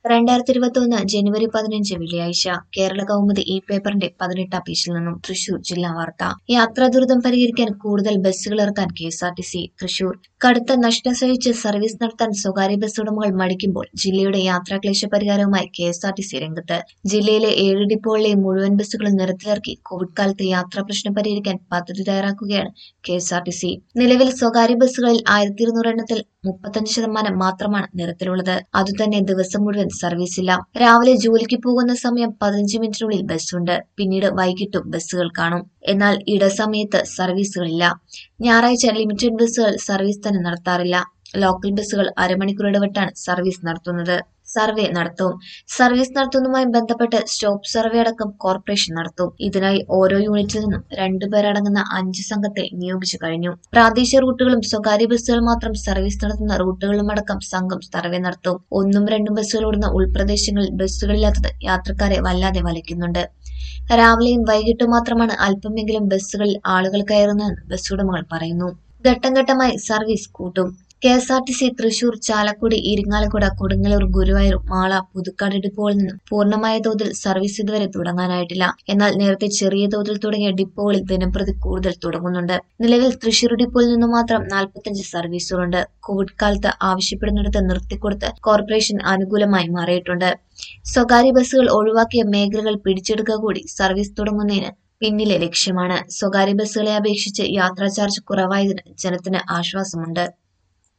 രണ്ടായിരത്തി ഇരുപത്തി ഒന്ന് ജനുവരി പതിനഞ്ച് വെള്ളിയാഴ്ച കേരള കൗമുദി ഈ പേപ്പറിന്റെ പതിനെട്ടാം പേജിൽ നിന്നും തൃശൂർ ജില്ലാ വാർത്ത യാത്രാ ദുരിതം പരിഹരിക്കാൻ കൂടുതൽ ബസ്സുകൾ ഇറക്കാൻ K S R T C Thrissur കടുത്ത നഷ്ടം സഹിച്ച് സർവീസ് നടത്താൻ സ്വകാര്യ ബസ് ഉടമകൾ മടിക്കുമ്പോൾ ജില്ലയുടെ യാത്രാക്ലേശ പരിഹാരവുമായി K S R T C രംഗത്ത് ജില്ലയിലെ ഏഴ് ഡിപ്പോകളിലെ മുഴുവൻ ബസ്സുകളും നിരത്തിലിറക്കി കോവിഡ് കാലത്തെ യാത്രാ പ്രശ്നം പരിഹരിക്കാൻ പദ്ധതി തയ്യാറാക്കുകയാണ് K S R T C നിലവിൽ സ്വകാര്യ ബസ്സുകളിൽ ആയിരത്തി ഇരുന്നൂറ് എണ്ണത്തിൽ മുപ്പത്തഞ്ച് ശതമാനം മാത്രമാണ് നിരത്തിലുള്ളത് അതുതന്നെ ദിവസം മുഴുവൻ സർവീസില്ല രാവിലെ ജോലിക്ക് പോകുന്ന സമയം പതിനഞ്ച് മിനിറ്റിനുള്ളിൽ ബസ്സുണ്ട് പിന്നീട് വൈകിട്ടും ബസ്സുകൾ കാണും എന്നാൽ ഇടസമയത്ത് സർവീസുകളില്ല ഞായറാഴ്ച ലിമിറ്റഡ് ബസ്സുകൾ സർവീസ് തന്നെ നടത്താറില്ല ലോക്കൽ ബസ്സുകൾ അരമണിക്കൂർ ഇടവിട്ടാണ് സർവീസ് നടത്തുന്നത് സർവേ നടത്തും സർവീസ് നടത്തുന്നതുമായി ബന്ധപ്പെട്ട് സ്റ്റോപ്പ് സർവേ അടക്കം കോർപ്പറേഷൻ നടത്തും ഇതിനായി ഓരോ യൂണിറ്റിൽ നിന്നും രണ്ടുപേരടങ്ങുന്ന അഞ്ച് സംഘത്തെ നിയോഗിച്ചു കഴിഞ്ഞു പ്രാദേശിക റൂട്ടുകളും സ്വകാര്യ ബസ്സുകൾ മാത്രം സർവീസ് നടത്തുന്ന റൂട്ടുകളും അടക്കം സംഘം സർവേ നടത്തും ഒന്നും രണ്ടും ബസ്സുകൾ ഓടുന്ന ഉൾപ്രദേശങ്ങളിൽ ബസ്സുകളില്ലാത്തത് യാത്രക്കാരെ വല്ലാതെ വലയ്ക്കുന്നുണ്ട് രാവിലെയും വൈകിട്ടും മാത്രമാണ് അല്പമെങ്കിലും ബസ്സുകളിൽ ആളുകൾ കയറുന്നതെന്ന് ബസ് ഉടമകൾ പറയുന്നു ഘട്ടം ഘട്ടമായി സർവീസ് കൂട്ടും K S R T C Thrissur Chalakudy Irinjalakuda Kodungallur Guruvayur Mala Puthukkad ഡിപ്പോകളിൽ നിന്നും പൂർണ്ണമായ തോതിൽ സർവീസ് ഇതുവരെ തുടങ്ങാനായിട്ടില്ല എന്നാൽ നേരത്തെ ചെറിയ തോതിൽ തുടങ്ങിയ ഡിപ്പോകളിൽ ദിനംപ്രതി കൂടുതൽ തുടങ്ങുന്നുണ്ട് നിലവിൽ തൃശൂർ ഡിപ്പോയിൽ നിന്നും മാത്രം നാൽപ്പത്തഞ്ച് സർവീസുകളുണ്ട് കോവിഡ് കാലത്ത് ആവശ്യപ്പെടുന്നിടത്ത് നിർത്തിക്കൊടുത്ത് കോർപ്പറേഷൻ അനുകൂലമായി മാറിയിട്ടുണ്ട് സ്വകാര്യ ബസ്സുകൾ ഒഴിവാക്കിയ മേഖലകൾ പിടിച്ചെടുക്കുക കൂടി സർവീസ് തുടങ്ങുന്നതിന് പിന്നിലെ ലക്ഷ്യമാണ് സ്വകാര്യ ബസ്സുകളെ അപേക്ഷിച്ച് യാത്രാ ചാർജ് കുറവായതിന് ജനത്തിന് ആശ്വാസമുണ്ട്